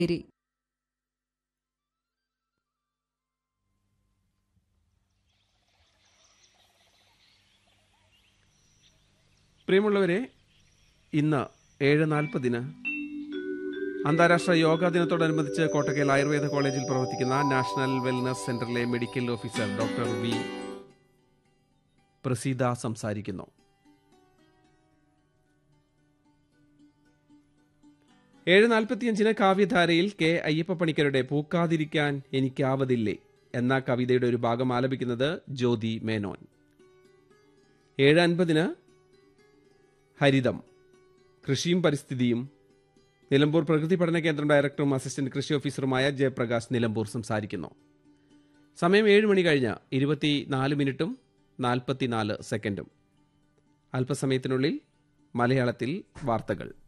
ശരി പ്രിയമുള്ളവരെ ഇന്ന് ഏഴ് നാൽപ്പതിന് അന്താരാഷ്ട്ര യോഗാ ദിനത്തോടനുബന്ധിച്ച് കോട്ടക്കൽ ആയുർവേദ കോളേജിൽ പ്രവർത്തിക്കുന്ന നാഷണൽ വെൽനസ് സെന്ററിലെ medical officer doctor V Praseetha സംസാരിക്കുന്നു ഏഴ് നാൽപ്പത്തിയഞ്ചിന് കാവ്യധാരയിൽ കെ അയ്യപ്പ പണിക്കരുടെ പൂക്കാതിരിക്കാൻ എനിക്കാവതില്ലേ എന്ന കവിതയുടെ ഒരു ഭാഗം ആലപിക്കുന്നത് ജ്യോതി മേനോൻ ഏഴ് അൻപതിന് ഹരിതം കൃഷിയും പരിസ്ഥിതിയും നിലമ്പൂർ പ്രകൃതി പഠന കേന്ദ്രം ഡയറക്ടറും അസിസ്റ്റന്റ് കൃഷി ഓഫീസറുമായ ജയപ്രകാശ് നിലമ്പൂർ സംസാരിക്കുന്നു സമയം ഏഴ് മണി കഴിഞ്ഞ് ഇരുപത്തി നാല് മിനിറ്റും നാൽപ്പത്തിനാല് സെക്കൻഡും അല്പസമയത്തിനുള്ളിൽ മലയാളത്തിൽ വാർത്തകൾ